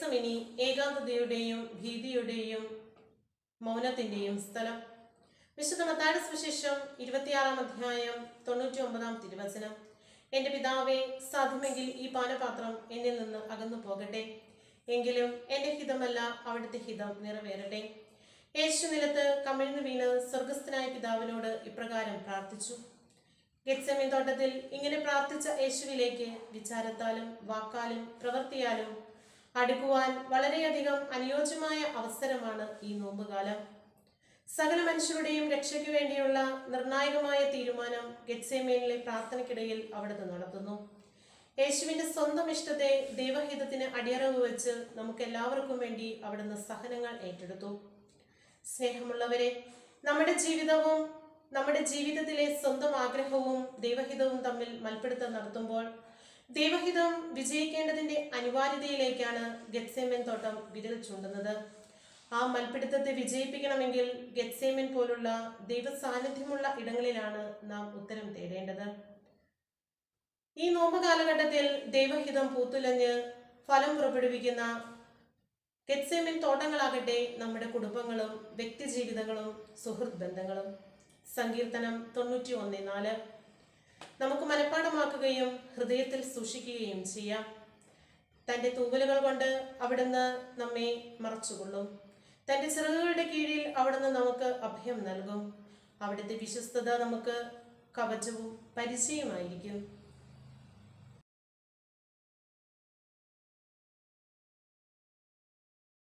ദിവസം ഇനി ഏകാന്തതയുടെയും ഭീതിയുടെയും മൗനത്തിന്റെയും സ്ഥലം വിശുദ്ധ മത്തായുടെ സുവിശേഷം ഇരുപത്തിയാറാം അധ്യായം തൊണ്ണൂറ്റി ഒമ്പതാം തിരുവചനം എന്റെ പിതാവേ സാധ്യമെങ്കിൽ ഈ പാനപാത്രം എന്നിൽ നിന്ന് അകന്നു പോകട്ടെ എങ്കിലും എന്റെ ഹിതമല്ല അവിടുത്തെ ഹിതം നിറവേറട്ടെ യേശു നിലത്ത് കമിഴ്ന്നു വീണ് സ്വർഗസ്ഥനായ പിതാവിനോട് ഇപ്രകാരം പ്രാർത്ഥിച്ചു ഗെത്സമീൻ തോട്ടത്തിൽ ഇങ്ങനെ പ്രാർത്ഥിച്ച യേശുവിലേക്ക് വിചാരത്താലും വാക്കാലും പ്രവൃത്തിയാലും അടുക്കുവാൻ വളരെയധികം അനുയോജ്യമായ അവസരമാണ് ഈ നോമ്പുകാലം സകല മനുഷ്യരുടെയും രക്ഷയ്ക്ക് വേണ്ടിയുള്ള നിർണായകമായ തീരുമാനം ഗെറ്റ്സേമേനിലെ പ്രാർത്ഥനയ്ക്കിടയിൽ അവിടുന്ന് നടത്തുന്നു യേശുവിന്റെ സ്വന്തം ഇഷ്ടത്തെ ദൈവഹിതത്തിന് അടിയറവ് വെച്ച് നമുക്ക് എല്ലാവർക്കും വേണ്ടി അവിടുന്ന് സഹനങ്ങൾ ഏറ്റെടുത്തു സ്നേഹമുള്ളവരെ നമ്മുടെ ജീവിതവും നമ്മുടെ ജീവിതത്തിലെ സ്വന്തം ആഗ്രഹവും ദൈവഹിതവും തമ്മിൽ മൽപ്പിടുത്തം നടത്തുമ്പോൾ ദൈവഹിതം വിജയിക്കേണ്ടതിന്റെ അനിവാര്യതയിലേക്കാണ് ഗെറ്റ്സേമൻ തോട്ടം വിരൽ ചൂണ്ടുന്നത് ആ മൽപ്പിടുത്തത്തെ വിജയിപ്പിക്കണമെങ്കിൽ ഗെറ്റ്സേമൻ പോലുള്ള ദൈവ സാന്നിധ്യമുള്ള ഇടങ്ങളിലാണ് നാം ഉത്തരം തേടേണ്ടത് ഈ നോമ്പ് കാലഘട്ടത്തിൽ ദൈവഹിതം പൂത്തുലഞ്ഞ് ഫലം പുറപ്പെടുവിക്കുന്ന ഗെറ്റ്സേമിൻ തോട്ടങ്ങളാകട്ടെ നമ്മുടെ കുടുംബങ്ങളും വ്യക്തിജീവിതങ്ങളും സുഹൃത്ത് ബന്ധങ്ങളും സങ്കീർത്തനം തൊണ്ണൂറ്റി ഒന്ന് നാല് നമുക്ക് മനഃപ്പാടമാക്കുകയും ഹൃദയത്തിൽ സൂക്ഷിക്കുകയും ചെയ്യാം തൻ്റെ തൂവലുകൾ കൊണ്ട് അവിടുന്ന് നമ്മെ മറച്ചുകൊള്ളും തൻ്റെ ചിറകുകളുടെ കീഴിൽ അവിടുന്ന് നമുക്ക് അഭയം നൽകും അവിടുത്തെ വിശ്വസ്തത നമുക്ക് കവചവും പരിചയമായിരിക്കും